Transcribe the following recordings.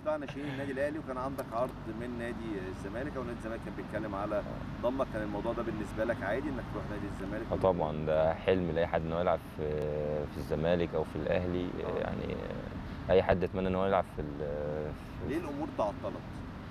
قطاع ناشئين النادي الاهلي وكان عندك عرض من نادي الزمالك او نادي الزمالك كان بيتكلم على ضمك كان الموضوع ده بالنسبه لك عادي انك تروح نادي الزمالك اه طبعا ده حلم لاي حد ان هو يلعب في في الزمالك او في الاهلي آه. يعني اي حد يتمنى ان هو يلعب في, ال- ليه في الامور تعطلت؟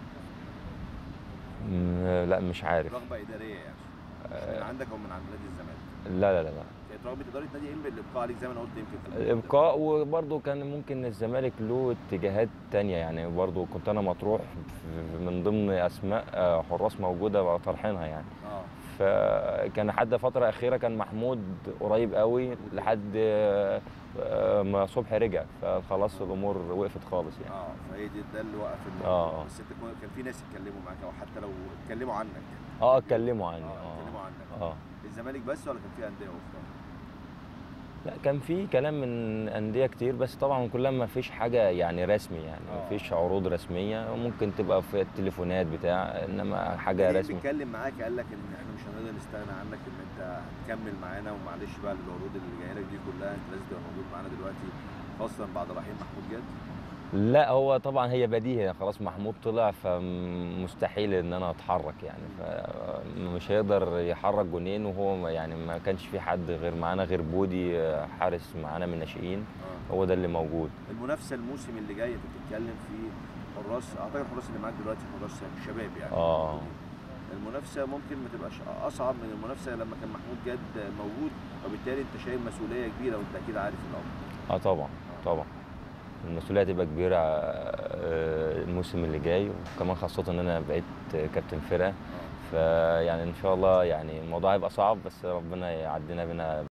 م- لا مش عارف رغبه اداريه يعني مش من عندك او من عند نادي الزمالك لا لا لا لا كانت رغبه اداره نادي انبي الابقاء عليك زي ما انا قلت يمكن في البداية. الابقاء وبرضه كان ممكن الزمالك له اتجاهات تانية يعني برضه كنت انا مطروح في- من ضمن اسماء آه، حراس موجوده طرحينها يعني اه فكان لحد فترة أخيرة كان محمود قريب قوي لحد آه، آه، ما صبحي رجع فخلاص الأمور وقفت خالص يعني اه فهي دي ده اللي وقف الموضوع آه. بس انت كون- كان في ناس يتكلموا معاك او حتى لو اتكلموا عنك اه اتكلموا عني اه اتكلموا اه عنك اه الزمالك بس ولا كان في انديه اخرى؟ لا كان في كلام من أندية كتير بس طبعا كلها ما فيش حاجة يعني رسمي يعني ما آه. فيش عروض رسمية ممكن تبقى في التليفونات بتاع إنما حاجة مين رسمي بيتكلم معاك قال لك ان احنا مش هنقدر نستغنى عنك ان انت هتكمل معانا ومعلش بقى العروض اللي جايه لك دي كلها انت لازم تبقى موجود معانا دلوقتي خاصه بعد رحيل محمود جاد لا هو طبعا هي بديهي خلاص محمود طلع فمستحيل ان انا اتحرك يعني فمش هيقدر يحرك جونين وهو يعني ما كانش في حد غير معانا غير بودي آه، حارس معانا من الناشئين اه هو ده اللي موجود المنافسه الموسم اللي جاي انت بتتكلم في حراس اعتقد الحراس اللي معاك دلوقتي حراس شباب يعني اه المنافسه ممكن ما تبقاش اصعب من المنافسه لما كان محمود جاد موجود وبالتالي انت شايل مسؤوليه كبيره وانت اكيد عارف الامر اه طبعا طبعا المسؤوليه هتبقى كبيره آه، الموسم اللي جاي وكمان خاصه ان انا بقيت كابتن فرقه اه فيعني ان شاء الله يعني الموضوع هيبقى صعب بس ربنا يعدينا بينا